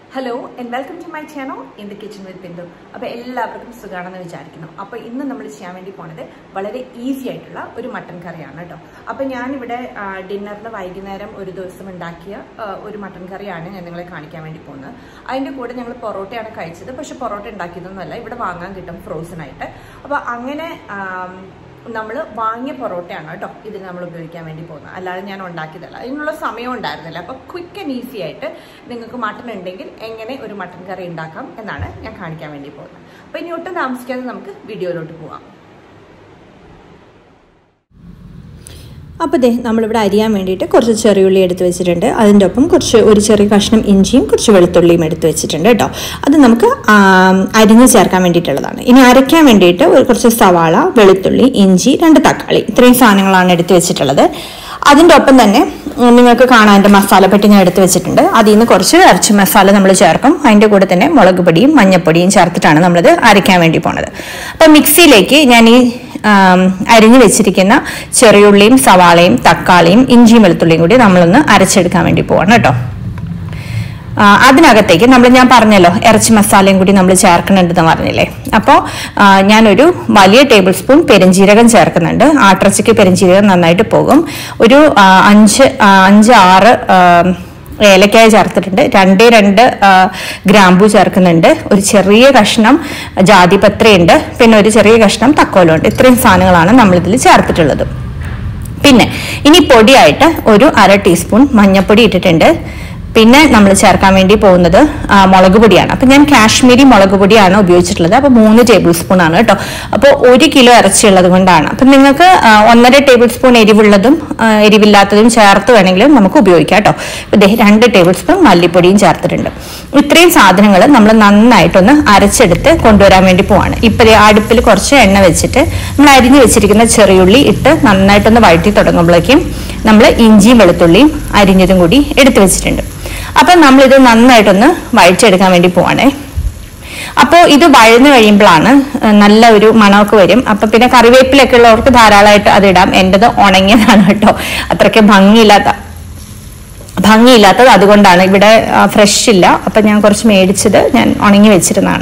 hello and welcome to my channel in the kitchen with Bindu അപ്പോൾ എല്ലാവർക്കും സുഖമാണെന്ന് വിചാരിക്കുന്നു അപ്പോൾ ഇന്ന് നമ്മൾ ചെയ്യാൻ വേണ്ടി പോണത് വളരെ ഈസി ആയിട്ടുള്ള ഒരു മട്ടൻ കറിയാണ് കേട്ടോ അപ്പോൾ ഞാനിവിടെ ഡിന്നറിന് വൈകുന്നേരം ഒരു ദിവസം ഉണ്ടാക്കിയ ആ, ഒരു മട്ടൻ കറിയാണ് ഞാൻ നിങ്ങളെ കാണിക്കാൻ വേണ്ടി പോകുന്നത് അതിൻ്റെ കൂടെ ഞങ്ങൾ പൊറോട്ടയാണ് കഴിച്ചത് പക്ഷെ പൊറോട്ട ഉണ്ടാക്കിയതൊന്നുമല്ല ഇവിടെ വാങ്ങാൻ കിട്ടും ഫ്രോസൺ ആയിട്ട് അപ്പോൾ അങ്ങനെ നമ്മൾ വാങ്ങിയ പൊറോട്ടയാണ് കേട്ടോ ഇതിന് നമ്മൾ ഉപയോഗിക്കാൻ വേണ്ടി പോകുന്നത് അല്ലാതെ ഞാൻ ഉണ്ടാക്കിയതല്ല അതിനുള്ള സമയം ഉണ്ടായിരുന്നില്ല അപ്പോൾ ക്വിക്ക് ആൻഡ് ഈസി ആയിട്ട് നിങ്ങൾക്ക് മട്ടൺ ഉണ്ടെങ്കിൽ എങ്ങനെ ഒരു മട്ടൻ കറി ഉണ്ടാക്കാം എന്നാണ് ഞാൻ കാണിക്കാൻ വേണ്ടി പോകുന്നത് അപ്പോൾ ഇനി ഒട്ടും താമസിക്കാതെ നമുക്ക് വീഡിയോയിലോട്ട് പോവാം അപ്പോൾ ദേ നമ്മളിവിടെ അരിയാൻ വേണ്ടിയിട്ട് കുറച്ച് ചെറിയുള്ളി എടുത്ത് വെച്ചിട്ടുണ്ട് അതിൻ്റെ ഒപ്പം കുറച്ച് ഒരു ചെറിയ കഷ്ണം ഇഞ്ചിയും കുറച്ച് വെളുത്തുള്ളിയും എടുത്ത് വെച്ചിട്ടുണ്ട് കേട്ടോ അത് നമുക്ക് ആ, അരിഞ്ഞ് ചേർക്കാൻ വേണ്ടിയിട്ടുള്ളതാണ് ഇനി അരയ്ക്കാൻ വേണ്ടിയിട്ട് ഒരു കുറച്ച് സവാള വെളുത്തുള്ളി ഇഞ്ചി രണ്ട് തക്കാളി ഇത്രയും സാധനങ്ങളാണ് എടുത്ത് വെച്ചിട്ടുള്ളത് അതിൻ്റെ ഒപ്പം തന്നെ ഉം, നിങ്ങൾക്ക് കാണാൻ എൻ്റെ മസാലപ്പെട്ടി ഞാൻ എടുത്ത് വെച്ചിട്ടുണ്ട് അതിൽ നിന്ന് കുറച്ച് ഇറച്ചി മസാല നമ്മൾ ചേർക്കും അതിൻ്റെ കൂടെ തന്നെ മുളക് പൊടിയും മഞ്ഞപ്പൊടിയും ചേർത്തിട്ടാണ് നമ്മളിത് അരയ്ക്കാൻ വേണ്ടി പോണത് അപ്പം മിക്സിയിലേക്ക് ഞാൻ ഈ ആം, അരിഞ്ഞു വെച്ചിരിക്കുന്ന ചെറിയുള്ളിയും സവാളയും തക്കാളിയും ഇഞ്ചിയും വെളുത്തുള്ളിയും കൂടി നമ്മളൊന്ന് അരച്ചെടുക്കാൻ വേണ്ടി പോവാണ് കേട്ടോ ആ, അതിനകത്തേക്ക് നമ്മൾ ഞാൻ പറഞ്ഞല്ലോ ഇറച്ചി മസാലയും കൂടി നമ്മൾ ചേർക്കുന്നുണ്ടെന്ന് പറഞ്ഞില്ലേ അപ്പോൾ ഞാനൊരു വലിയ ടേബിൾ സ്പൂൺ പെരുംജീരകം ചേർക്കുന്നുണ്ട് ആട്ടിറച്ചിക്ക് പെരുംജീരകം നന്നായിട്ട് പോകും ഒരു ആ, അഞ്ച് ആ, അഞ്ച് ആറ് ആ, ഏലക്കായ ചേർത്തിട്ടുണ്ട് രണ്ടേ രണ്ട് ആ, ഗ്രാമ്പു ചേർക്കുന്നുണ്ട് ഒരു ചെറിയ കഷ്ണം ജാതിപത്രയുണ്ട് പിന്നെ ഒരു ചെറിയ കഷ്ണം തക്കോലമുണ്ട് ഇത്രയും സാധനങ്ങളാണ് നമ്മളിതിൽ ചേർത്തിട്ടുള്ളത് പിന്നെ ഇനി പൊടിയായിട്ട് ഒരു അര ടീസ്പൂൺ മഞ്ഞൾപ്പൊടി ഇട്ടിട്ടുണ്ട് പിന്നെ നമ്മൾ ചേർക്കാൻ വേണ്ടി പോകുന്നത് ആ, മുളക് പൊടിയാണ് അപ്പം ഞാൻ കാശ്മീരി മുളക് പൊടിയാണ് ഉപയോഗിച്ചിട്ടുള്ളത് അപ്പോൾ മൂന്ന് ടേബിൾ സ്പൂൺ ആണ് കേട്ടോ അപ്പോൾ ഒരു കിലോ ഇറച്ചി ഉള്ളത് കൊണ്ടാണ് അപ്പം നിങ്ങൾക്ക് ആ, ഒന്നര ടേബിൾ സ്പൂൺ എരിവുള്ളതും ആ, എരിവില്ലാത്തതും ചേർത്ത് വേണമെങ്കിലും നമുക്ക് ഉപയോഗിക്കാം കേട്ടോ ഇപ്പം ദേ രണ്ട് ടേബിൾ സ്പൂൺ മല്ലിപ്പൊടിയും ചേർത്തിട്ടുണ്ട് ഇത്രയും സാധനങ്ങൾ നമ്മൾ നന്നായിട്ടൊന്ന് അരച്ചെടുത്ത് കൊണ്ടുവരാൻ വേണ്ടി പോവാണ് ഇപ്പം ദേ അടുപ്പിൽ കുറച്ച് എണ്ണ വെച്ചിട്ട് നമ്മൾ അരിഞ്ഞു വെച്ചിരിക്കുന്ന ചെറിയുള്ളി ഇട്ട് നന്നായിട്ടൊന്ന് വഴറ്റി തുടങ്ങുമ്പോഴേക്കും നമ്മൾ ഇഞ്ചിയും വെളുത്തുള്ളിയും അരിഞ്ഞതും കൂടി എടുത്തു വെച്ചിട്ടുണ്ട് അപ്പം നമ്മളിത് നന്നായിട്ടൊന്ന് വഴച്ചെടുക്കാൻ വേണ്ടി പോവാണേ അപ്പോൾ ഇത് വഴന്നു കഴിയുമ്പോഴാണ് ഏഹ്, നല്ല ഒരു മണമൊക്കെ വരും അപ്പൊ പിന്നെ കറിവേപ്പിലൊക്കെ ഉള്ളവർക്ക് ധാരാളമായിട്ട് അത് ഇടാം എൻ്റെത് ഉണങ്ങിയതാണ് കേട്ടോ അത്രയ്ക്ക് ഭംഗിയില്ലാത്ത ഭംഗിയില്ലാത്തത് അതുകൊണ്ടാണ് ഇവിടെ ഫ്രഷ് ഇല്ല അപ്പം ഞാൻ കുറച്ച് മേടിച്ചത് ഞാൻ ഉണങ്ങി വെച്ചിരുന്നതാണ്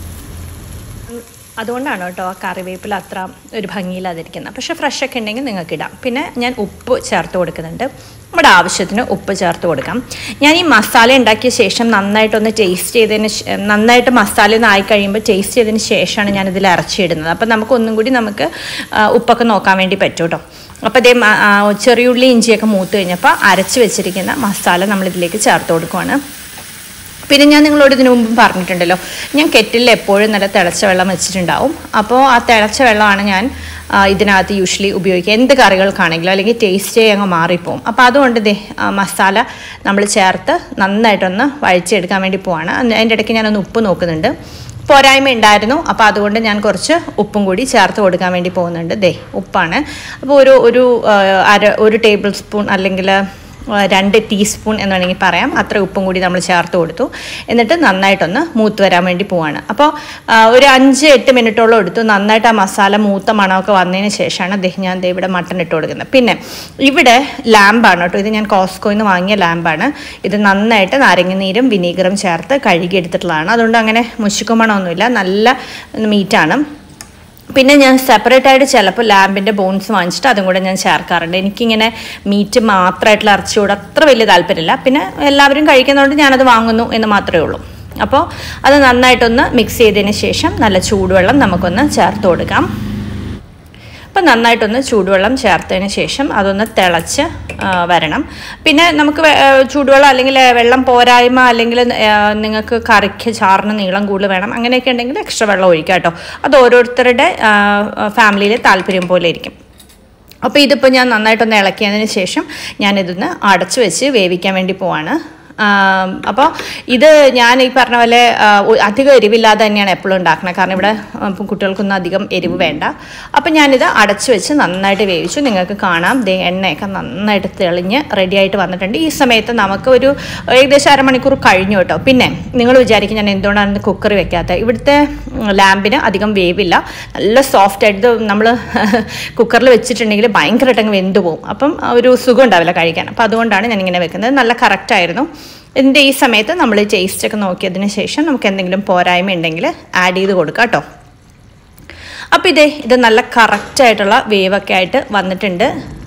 അതുകൊണ്ടാണ് കേട്ടോ ആ കറിവേപ്പില അത്ര ഒരു ഭംഗിയില്ലാതിരിക്കുന്നത് പക്ഷേ ഫ്രഷ് ഒക്കെ ഉണ്ടെങ്കിൽ നിങ്ങൾക്ക് ഇടാം പിന്നെ ഞാൻ ഉപ്പ് ചേർത്ത് കൊടുക്കുന്നുണ്ട് നമ്മുടെ ആവശ്യത്തിന് ഉപ്പ് ചേർത്ത് കൊടുക്കാം ഞാൻ ഈ മസാല ഉണ്ടാക്കിയ ശേഷം നന്നായിട്ടൊന്ന് ടേസ്റ്റ് ചെയ്തതിന് ശേ- നന്നായിട്ട് മസാല ഒന്ന് ആയി കഴിയുമ്പോൾ ടേസ്റ്റ് ചെയ്തതിന് ശേഷമാണ് ഞാൻ ഇതിൽ ഇറച്ചിയിടുന്നത് അപ്പം നമുക്ക് ഒന്നും കൂടി നമുക്ക് ആ, ഉപ്പൊക്കെ നോക്കാൻ വേണ്ടി പറ്റും കേട്ടോ അപ്പോൾ ഇതേ മ- ആ, ചെറിയുള്ളി ഇഞ്ചിയൊക്കെ മൂത്ത് കഴിഞ്ഞപ്പോൾ അരച്ച് വെച്ചിരിക്കുന്ന മസാല നമ്മളിതിലേക്ക് ചേർത്ത് കൊടുക്കുവാണ് പിന്നെ ഞാൻ നിങ്ങളോട് ഇതിനു മുമ്പ് പറഞ്ഞിട്ടുണ്ടല്ലോ ഞാൻ കെറ്റിലിൽ എപ്പോഴും നല്ല തിളച്ച വെള്ളം വെച്ചിട്ടുണ്ടാവും അപ്പോൾ ആ തിളച്ച വെള്ളമാണ് ഞാൻ ആ, ഇതിനകത്ത് യൂഷ്വലി ഉപയോഗിക്കുക എന്ത് കറികൾക്കാണെങ്കിലും അല്ലെങ്കിൽ ടേസ്റ്റേ അങ്ങ് മാറിപ്പോവും അപ്പോൾ അതുകൊണ്ട് ദേ ആ, മസാല നമ്മൾ ചേർത്ത് നന്നായിട്ടൊന്ന് വഴിച്ചെടുക്കാൻ വേണ്ടി പോവാണ് അന്ന് അതിൻ്റെ ഇടയ്ക്ക് ഞാനൊന്ന് ഉപ്പ് നോക്കുന്നുണ്ട് പോരായ്മ ഉണ്ടായിരുന്നു അപ്പോൾ അതുകൊണ്ട് ഞാൻ കുറച്ച് ഉപ്പും കൂടി ചേർത്ത് കൊടുക്കാൻ വേണ്ടി പോകുന്നുണ്ട് ദേ ഉപ്പാണ് അപ്പോൾ ഒരു ഒരു ആ, അര ഒരു ടേബിൾ സ്പൂൺ അല്ലെങ്കിൽ ആ, രണ്ട് ടീസ്പൂൺ എന്ന് വേണമെങ്കിൽ പറയാം അത്ര ഉപ്പും കൂടി നമ്മൾ ചേർത്ത് കൊടുത്തു എന്നിട്ട് നന്നായിട്ടൊന്ന് മൂത്ത് വരാൻ വേണ്ടി പോവാണ് അപ്പോൾ ആ, ഒരു അഞ്ച് എട്ട് മിനിറ്റോളം എടുത്തു നന്നായിട്ട് ആ മസാല മൂത്ത മണമൊക്കെ വന്നതിന് ശേഷമാണ് അദ്ദേഹം ഞാൻ ദേ ഇവിടെ മട്ടൺ ഇട്ട് കൊടുക്കുന്നത് പിന്നെ ഇവിടെ ലാമ്പാണ് കേട്ടോ ഇത് ഞാൻ കോസ്കോയിൽ നിന്ന് വാങ്ങിയ ലാമ്പാണ് ഇത് നന്നായിട്ട് നാരങ്ങനീരും വിനീഗറും ചേർത്ത് കഴുകി എടുത്തിട്ടുള്ളതാണ് അതുകൊണ്ട് അങ്ങനെ മുശുക്ക് മണമൊന്നുമില്ല നല്ല മീറ്റാണ് പിന്നെ ഞാൻ സെപ്പറേറ്റ് ആയിട്ട് ചിലപ്പോൾ ലാമ്പിൻ്റെ ബോൺസ് വാങ്ങിച്ചിട്ട് അതും കൂടെ ഞാൻ ചേർക്കാറുണ്ട് എനിക്കിങ്ങനെ മീറ്റ് മാത്രമായിട്ടുള്ള ഇറച്ചിയോട് അത്ര വലിയ താല്പര്യമില്ല പിന്നെ എല്ലാവരും കഴിക്കുന്നതുകൊണ്ട് ഞാനത് വാങ്ങുന്നു എന്ന് മാത്രമേ ഉള്ളൂ അപ്പോൾ അത് നന്നായിട്ടൊന്ന് മിക്സ് ചെയ്തതിന് ശേഷം നല്ല ചൂടുവെള്ളം നമുക്കൊന്ന് ചേർത്ത് കൊടുക്കാം അപ്പം നന്നായിട്ടൊന്ന് ചൂടുവെള്ളം ചേർത്തതിന് ശേഷം അതൊന്ന് തിളച്ച് ആ, വരണം പിന്നെ നമുക്ക് വെ- ആ, ചൂടുവെള്ളം അല്ലെങ്കിൽ വെള്ളം പോരായ്മ അല്ലെങ്കിൽ ആ, നിങ്ങൾക്ക് കറിക്ക് ചാറിന് നീളം കൂടുതൽ വേണം അങ്ങനെയൊക്കെ ഉണ്ടെങ്കിൽ എക്സ്ട്രാ വെള്ളം ഒഴിക്കാം കേട്ടോ അത് ഓരോരുത്തരുടെ ഫാമിലിയിലെ താല്പര്യം പോലെ ഇരിക്കും അപ്പോൾ ഇതിപ്പോൾ ഞാൻ നന്നായിട്ടൊന്ന് ഇളക്കിയതിന് ശേഷം ഞാനിതൊന്ന് അടച്ചു വെച്ച് വേവിക്കാൻ വേണ്ടി പോവാണ് അപ്പോൾ ഇത് ഞാൻ ഈ പറഞ്ഞ പോലെ ആ, ഒ- അധികം എരിവില്ലാതെ തന്നെയാണ് എപ്പോഴും ഉണ്ടാക്കുന്നത് കാരണം ഇവിടെ ആ, ഇപ്പം കുട്ടികൾക്കൊന്നും അധികം എരിവ് വേണ്ട അപ്പം ഞാനിത് അടച്ചു വെച്ച് നന്നായിട്ട് വേവിച്ചു നിങ്ങൾക്ക് കാണാം ദേ എണ്ണയൊക്കെ നന്നായിട്ട് തെളിഞ്ഞ് റെഡിയായിട്ട് വന്നിട്ടുണ്ട് ഈ സമയത്ത് നമുക്ക് ഒരു ഏകദേശം അരമണിക്കൂർ കഴിഞ്ഞു കേട്ടോ പിന്നെ നിങ്ങൾ വിചാരിക്കും ഞാൻ എന്തുകൊണ്ടാണ് കുക്കറി വെക്കാത്തത് ഇവിടുത്തെ ഉം, ലാമ്പിന് അധികം വേവില്ല നല്ല സോഫ്റ്റ് ആയിട്ട് നമ്മൾ കുക്കറിൽ വെച്ചിട്ടുണ്ടെങ്കിൽ ഭയങ്കരമായിട്ട് അങ്ങ് വെന്ത് പോകും അപ്പം ആ ഒരു സുഖം ഉണ്ടാവില്ല കഴിക്കാൻ അപ്പം അതുകൊണ്ടാണ് ഞാനിങ്ങനെ വെക്കുന്നത് നല്ല കറക്റ്റായിരുന്നു ഇതിൻ്റെ ഈ സമയത്ത് നമ്മൾ ടേസ്റ്റൊക്കെ നോക്കിയതിന് ശേഷം നമുക്ക് എന്തെങ്കിലും പോരായ്മ ഉണ്ടെങ്കിൽ ആഡ് ചെയ്ത് കൊടുക്കാം കേട്ടോ അപ്പോൾ ഇതേ ഇത് നല്ല കറക്റ്റായിട്ടുള്ള വേവൊക്കെ ആയിട്ട് വന്നിട്ടുണ്ട്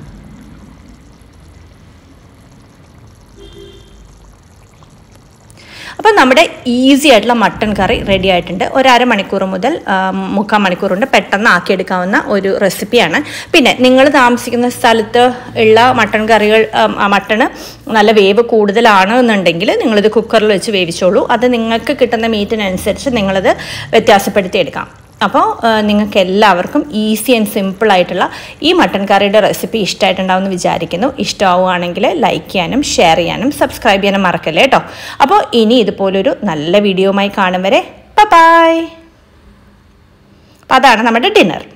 അപ്പോൾ നമ്മുടെ ഈസി ആയിട്ടുള്ള മട്ടൺ കറി റെഡി ആയിട്ടുണ്ട് ഒരു അരമണിക്കൂർ മുതൽ ആ, മുക്കാൽ മണിക്കൂർ കൊണ്ട് പെട്ടെന്ന് ആക്കിയെടുക്കാവുന്ന ഒരു റെസിപ്പിയാണ് പിന്നെ നിങ്ങൾ താമസിക്കുന്ന സ്ഥലത്ത് ഉള്ള മട്ടൺ കറികൾ മട്ടണ് നല്ല വേവ് കൂടുതലാണ് എന്നുണ്ടെങ്കിൽ നിങ്ങളിത് കുക്കറിൽ വെച്ച് വേവിച്ചോളൂ അത് നിങ്ങൾക്ക് കിട്ടുന്ന മീറ്റിനനുസരിച്ച് നിങ്ങളത് വ്യത്യാസപ്പെടുത്തി എടുക്കാം അപ്പോൾ നിങ്ങൾക്ക് എല്ലാവർക്കും ഈസി ആൻഡ് സിമ്പിൾ ആയിട്ടുള്ള ഈ മട്ടൺ കറിയുടെ റെസിപ്പി ഇഷ്ടമായിട്ടുണ്ടാവുമെന്ന് വിചാരിക്കുന്നു ഇഷ്ടമാവുകയാണെങ്കിൽ ലൈക്ക് ചെയ്യാനും ഷെയർ ചെയ്യാനും സബ്സ്ക്രൈബ് ചെയ്യാനും മറക്കല്ലേ കേട്ടോ അപ്പോൾ ഇനി ഇതുപോലൊരു നല്ല വീഡിയോയുമായി കാണും വരെ ബൈ അപ്പോൾ അതാണ് നമ്മുടെ ഡിന്നർ